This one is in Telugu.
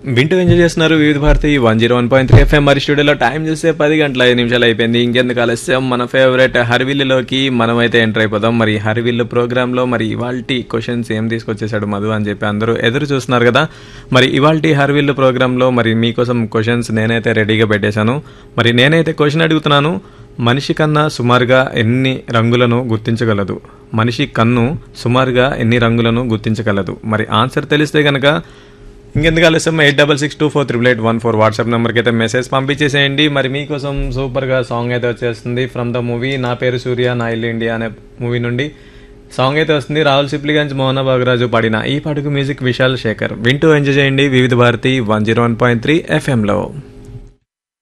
వింటూ ఎంజాయ్ చేస్తున్నారు Vividh Bharati one zero one point three FM మరి స్టూడియోలో టైం చూస్తే పది గంటల ఐదు నిమిషాలు అయిపోయింది ఇంకెందుకు ఆలస్యం మన ఫేవరెట్ హర్విల్లులోకి మనమైతే ఎంటర్ అయిపోదాం మరి హర్విల్లు ప్రోగ్రాంలో మరి ఇవాల్టి క్వశ్చన్స్ ఏం తీసుకొచ్చేసాడు మధు అని చెప్పి అందరూ ఎదురు చూస్తున్నారు కదా మరి ఇవాల్టి హర్విల్లు ప్రోగ్రాంలో మరి మీకోసం క్వశ్చన్స్ నేనైతే రెడీగా పెట్టేశాను మరి నేనైతే క్వశ్చన్ అడుగుతున్నాను మనిషి కన్నా సుమారుగా ఎన్ని రంగులను గుర్తించగలదు మనిషి కన్ను సుమారుగా ఎన్ని రంగులను గుర్తించగలదు మరి ఆన్సర్ తెలిస్తే కనుక ఇంకెందుకు ఆలస్యం eight double six two four triple eight one four WhatsApp నెంబర్కి అయితే మెసేజ్ పంపించేసేయండి మరి మీకోసం సూపర్గా సాంగ్ అయితే వచ్చేస్తుంది ఫ్రమ్ ద మూవీ నా పేరు సూర్య నా ఇల్లు ఇండియా అనే మూవీ నుండి సాంగ్ అయితే వస్తుంది రాహుల్ సిప్లిగంజ్ మోహన బాగరాజు పాడిన ఈ పాటకు మ్యూజిక్ విశాల్ శేఖర్ వింటూ ఎంజాయ్ చేయండి Vividh Bharati one zero one point three ఎఫ్ఎంలో